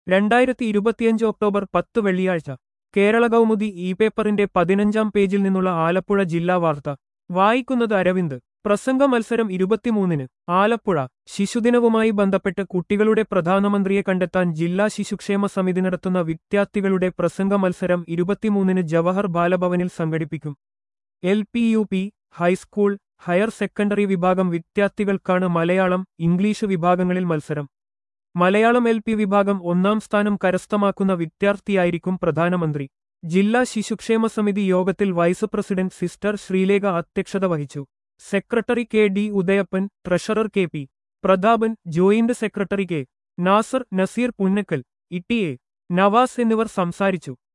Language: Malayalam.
രണ്ടായിരത്തി ഇരുപത്തിയഞ്ച് ഒക്ടോബർ പത്ത് വെള്ളിയാഴ്ച കേരള കൗമുദി ഇ പേപ്പറിന്റെ പതിനഞ്ചാം പേജിൽ നിന്നുള്ള ആലപ്പുഴ ജില്ലാ വാർത്ത വായിക്കുന്നത് അരവിന്ദ് പ്രസംഗ മത്സരം ഇരുപത്തിമൂന്നിന് ആലപ്പുഴ ശിശുദിനവുമായി ബന്ധപ്പെട്ട് കുട്ടികളുടെ പ്രധാനമന്ത്രിയെ കണ്ടെത്താൻ ജില്ലാ ശിശുക്ഷേമ സമിതി നടത്തുന്ന വിദ്യാർത്ഥികളുടെ പ്രസംഗ മത്സരം ഇരുപത്തിമൂന്നിന് ജവഹർ ബാലഭവനിൽ സംഘടിപ്പിക്കും L P U P high school higher secondary വിഭാഗം വിദ്യാർത്ഥികൾക്കാണ് മലയാളം ഇംഗ്ലീഷ് വിഭാഗങ്ങളിൽ മത്സരം മലയാളം എൽ പി വിഭാഗം ഒന്നാം സ്ഥാനം കരസ്ഥമാക്കുന്ന വിദ്യാർത്ഥിയായിരിക്കും പ്രധാനമന്ത്രി ജില്ലാ ശിശുക്ഷേമ സമിതി യോഗത്തിൽ വൈസ് പ്രസിഡന്റ് സിസ്റ്റർ ശ്രീലേഖ അധ്യക്ഷത വഹിച്ചു secretary K D Udayappan treasurer K P Prathapan joint secretary K Nasar Naseer Punnakkal E T A Navas എന്നിവർ സംസാരിച്ചു